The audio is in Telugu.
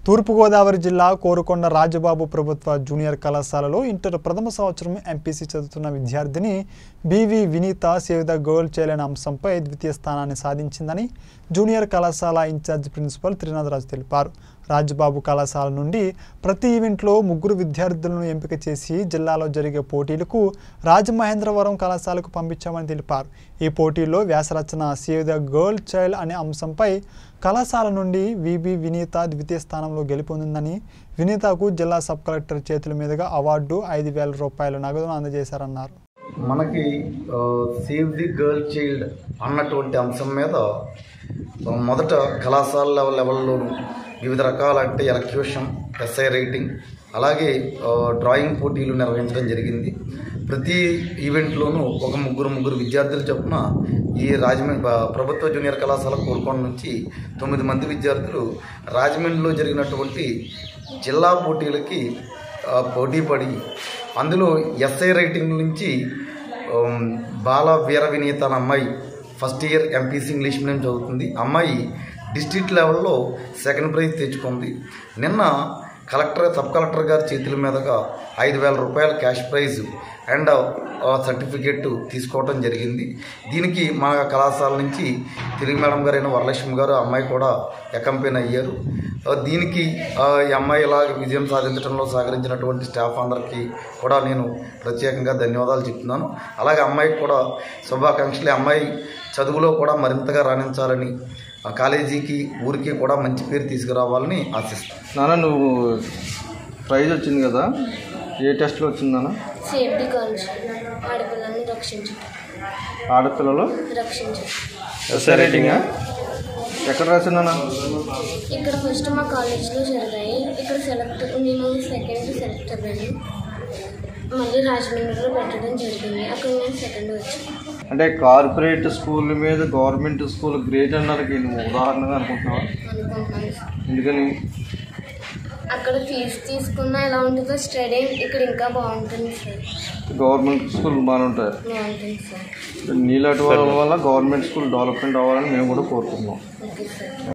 తూర్పుగోదావరి జిల్లా కోరుకొండ రాజబాబు ప్రభుత్వ జూనియర్ కళాశాలలో ఇంటర్ ప్రథమ సంవత్సరం ఎంపీసీ చదువుతున్న విద్యార్థిని BV Vineetha save the girl child అనే అంశంపై ద్వితీయ స్థానాన్ని సాధించిందని జూనియర్ కళాశాల ఇన్ఛార్జ్ ప్రిన్సిపల్ త్రినాథరాజు తెలిపారు రాజబాబు కళాశాల నుండి ప్రతి ఈవెంట్లో ముగ్గురు విద్యార్థులను ఎంపిక చేసి జిల్లాలో జరిగే పోటీలకు రాజమహేంద్రవరం కళాశాలకు పంపించామని తెలిపారు ఈ పోటీల్లో వ్యాసరచన సేవ్ ద గర్ల్ చైల్డ్ అనే అంశంపై కళాశాల నుండి విబి వినీత ద్వితీయ స్థానంలో గెలుపొందిందని వినీతకు జిల్లా సబ్ కలెక్టర్ చేతుల మీదుగా అవార్డు ఐదు వేల రూపాయల నగదును అందజేశారన్నారు మనకి సేవ్ ది గర్ల్ చైల్డ్ అన్నటువంటి అంశం మీద ఆ, మొదట కళాశాల లెవెల్ లెవెల్లోనూ వివిధ రకాల అంటే ఎలక్యూషన్ ఎస్ఐ రైటింగ్ అలాగే ఆ, డ్రాయింగ్ పోటీలు నిర్వహించడం జరిగింది ప్రతి ఈవెంట్లోనూ ఒక ముగ్గురు ముగ్గురు విద్యార్థులు చొప్పున ఈ రాజమండ్రి ప- ప్రభుత్వ జూనియర్ కళాశాల కోరుకొండ నుంచి తొమ్మిది మంది విద్యార్థులు రాజమండ్రిలో జరిగినటువంటి జిల్లా పోటీలకి ఆ, పోటీ పడి అందులో ఎస్ఐ రైటింగ్ నుంచి ఉమ్, బాల వీర వినీత అనే అమ్మాయి first year MPC English medium చదువుతుంది అమ్మాయి డిస్ట్రిక్ట్ లెవెల్లో సెకండ్ ప్రైజ్ తెచ్చుకుంది నిన్న కలెక్టర్ సబ్ కలెక్టర్ గారి చేతుల మీదుగా ఐదు వేల రూపాయల క్యాష్ ప్రైజ్ అండ్ సర్టిఫికేట్ తీసుకోవడం జరిగింది దీనికి మా కళాశాల నుంచి తెలుగు మేడం గారైన వరలక్ష్మి గారు ఆ అమ్మాయి కూడా అకంపెయిన్ అయ్యారు ఆ, దీనికి ఆ, ఈ అమ్మాయి ఇలా విజయం సాధించడంలో సహకరించినటువంటి స్టాఫ్ అందరికీ కూడా నేను ప్రత్యేకంగా ధన్యవాదాలు చెప్తున్నాను అలాగే అమ్మాయికి కూడా శుభాకాంక్షలు ఈ అమ్మాయి చదువులో కూడా మరింతగా రాణించాలని ఆ కాలేజీకి ఊరికి కూడా మంచి పేరు తీసుకురావాలని ఆశిస్తాను నాన్న నువ్వు ప్రైజ్ వచ్చింది కదా ఏ టెస్ట్లో వచ్చింది నాన్న సేఫ్టీ గర్ల్స్ ఆడపిల్లల్ని రక్షించటం ఆడపిల్లలు రక్షించటం ఎస్ఐ రేటింగా ఎక్కడ రాసింది నాన్న ఇక్కడ ఫస్ట్ మా కాలేజ్లో జరిగాయి ఇక్కడ సెలెక్ట్ నేను సెకండ్ సెలెక్ట్ అయ్యాను మళ్ళీ రాజమండ్రిలో పెట్టడం జరిగింది అక్కడ నేను సెకండ్ వచ్చాను అంటే కార్పొరేట్ స్కూల్ మీద గవర్నమెంట్ స్కూల్ గ్రేట్ అన్నదానికి నువ్వు ఉదాహరణగా అనుకుంటున్నావా అనుకుంటున్నాను సార్ ఎందుకని అక్కడ ఫీజు తీసుకున్నా ఎలా ఉంటుందో స్టడీ ఇక్కడ ఇంకా బాగుంటుంది సార్ గవర్నమెంట్ స్కూల్ బాగానే ఉంటాయి బాగుంటుంది సార్ నీలాంటి వాళ్ళ వల్ల గవర్నమెంట్ స్కూల్ డెవలప్మెంట్ అవ్వాలని మేము కూడా కోరుకుంటున్నాం ఓకే సార్